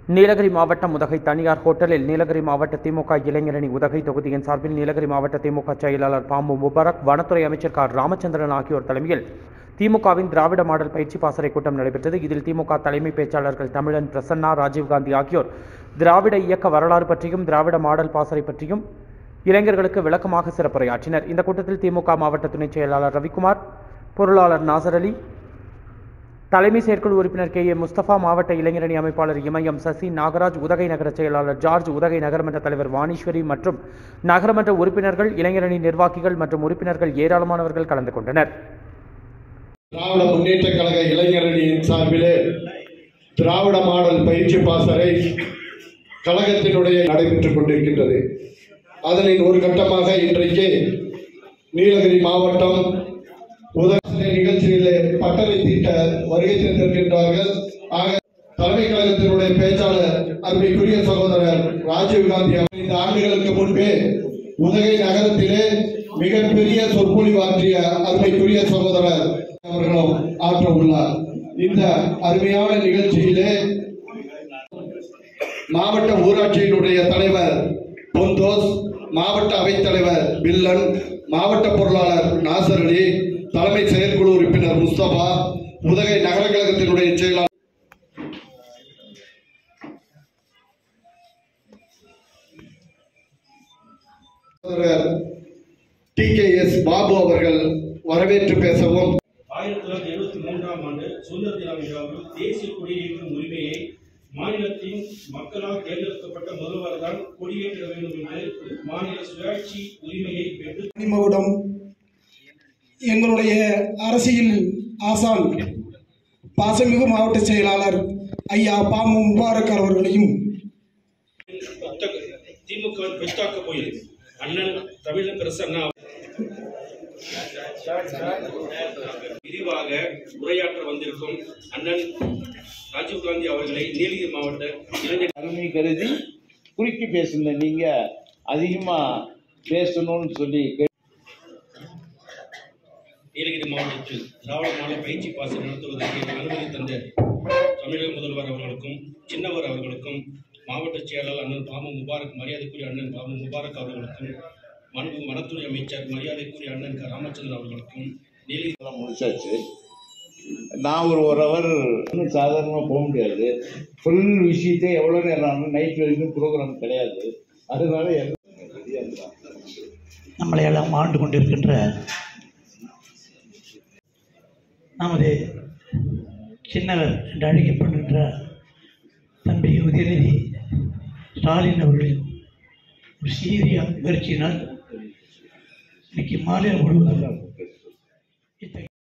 நீலகிரி மாவட்டம் உதகை தனியார் ஹோட்டலில் நீலகிரி மாவட்ட திமுக இளைஞரணி உதகை தொகுதியின் சார்பில் நீலகிரி மாவட்ட திமுக செயலாளர் பாம்பு முபாரக் வனத்துறை அமைச்சர் கார் ராமச்சந்திரன் ஆகியோர் தலைமையில் திமுகவின் திராவிட மாடல் பயிற்சி பாசறை கூட்டம் நடைபெற்றது இதில் திமுக தலைமை பேச்சாளர்கள் தமிழன் பிரசன்னா ராஜீவ்காந்தி ஆகியோர் திராவிட இயக்க வரலாறு பற்றியும் திராவிட மாடல் பாசறை பற்றியும் இளைஞர்களுக்கு விளக்கமாக சிறப்புரையாற்றினர் இந்த கூட்டத்தில் திமுக மாவட்ட துணைச் செயலாளர் ரவிக்குமார் பொருளாளர் நாசர் அலி தலைமை செயற்குழு உறுப்பினர் கே ஏ முஸ்தபா மாவட்ட இளைஞரணி அமைப்பாளர் இமயம் சசி நாகராஜ் உதகை நகர செயலாளர் ஜார்ஜ் உதகை நகரமன்ற தலைவர் வாணீஸ்வரி மற்றும் நகரமன்ற உறுப்பினர்கள் இளைஞரணி நிர்வாகிகள் மற்றும் உறுப்பினர்கள் ஏராளமானவர்கள் கலந்து கொண்டனர் திராவிட முன்னேற்ற கழக இளைஞரணியின் சார்பிலே திராவிட மாடல் பயிற்சி பாசறை கழகத்தினுடைய நடைபெற்றுக் கொண்டிருக்கின்றது அதனின் ஒரு கட்டமாக இன்றைக்கு நீலகிரி மாவட்டம் உதவி நிகழ்ச்சியிலே பட்டறை தீட்ட வருகை தந்திருக்கின்றார்கள் ஆக தலைமை கழகத்தினுடைய பேச்சாளர் அருமைக்குரிய சகோதரர் ராஜீவ்காந்தி அவர் இந்த ஆண்டுகளுக்கு முன்பே உதகை நகரத்திலே மிகப்பெரிய சொற்பொழிவாற்றிய அருமைக்குரிய சகோதரர் அவர்களும் ஆற்ற உள்ளார் இந்த அருமையான நிகழ்ச்சியிலே மாவட்ட ஊராட்சியினுடைய தலைவர் பொந்தோஸ் மாவட்ட அவைத்தலைவர் பில்லன் மாவட்ட பொருளாளர் நாசர் அலி தலைமை செயற்குழு உறுப்பினர் முஸ்தபா உதகை நகர கழகத்தினுடைய செயலாளர் டி கே எஸ் பாபு அவர்கள் வரவேற்று பேசவும் ஆயிரத்தி தொள்ளாயிரத்தி எழுபத்தி மூன்றாம் ஆண்டு சுதந்திர தின விழாவில் தேசிய கொடியேற்றும் உரிமையை மாநிலத்தின் மக்களால் தேர்ந்தெடுக்கப்பட்ட முதல்வர் தான் கொடியேற்ற வேண்டும் என்று மாநில சுயாட்சி உரிமையை பெற்று மகுடம் எங்களுடைய அரசியல் ஆசான் பாசமிகு மாவட்ட செயலாளர் ஐயா பாமு முபாரக் அவர்களையும் புத்தக திமுக பெற்றாக்க போய் அண்ணன் தமிழன் பிரசன்னா விரிவாக உரையாற்ற வந்திருக்கும் அண்ணன் ராஜீவ்காந்தி அவர்களை நீலகிரி மாவட்ட இளைஞர் அருமை கருதி குறுக்கி பேசுங்க நீங்க அதிகமா பேசணும்னு சொல்லி கேட்டு நீலகிரி மாவட்டத்தில் திராவிட மாநில பயிற்சி பாசறை நடத்துவதற்கு அனுமதி தந்த தமிழக முதல்வர் அவர்களுக்கும் சின்னவர் அவர்களுக்கும் மாவட்ட செயலாளர் அண்ணன் பாமு முபாரக் மரியாதைக்குரிய அண்ணன் பாமு முபாரக் அவர்களுக்கும் மண்பு வனத்துறை அமைச்சர் மரியாதைக்குரிய அண்ணன் க. ராமச்சந்திரன் அவர்களுக்கும் நீலகிரி எல்லாம் முடிச்சாச்சு நான் ஒரு ஒரு ஹவர் இன்னும் சாதாரணமாக போக முடியாது ஃபுல் விஷயத்தை எவ்வளோ நேரம் நைட் வரைக்கும் ப்ரோக்ராம் கிடையாது அதனால எல்லாம் ரெடியாக இருந்தாங்க நம்மளை எல்லாம் ஆண்டு கொண்டிருக்கின்ற நமது சின்னவர் என்று அழைக்கப்படுகின்ற தம்பி உதயநிதி ஸ்டாலின் அவர்களின் ஒரு சீரிய முயற்சியினால் இன்னைக்கு மாநிலம் முழுவதும் இத்தகைய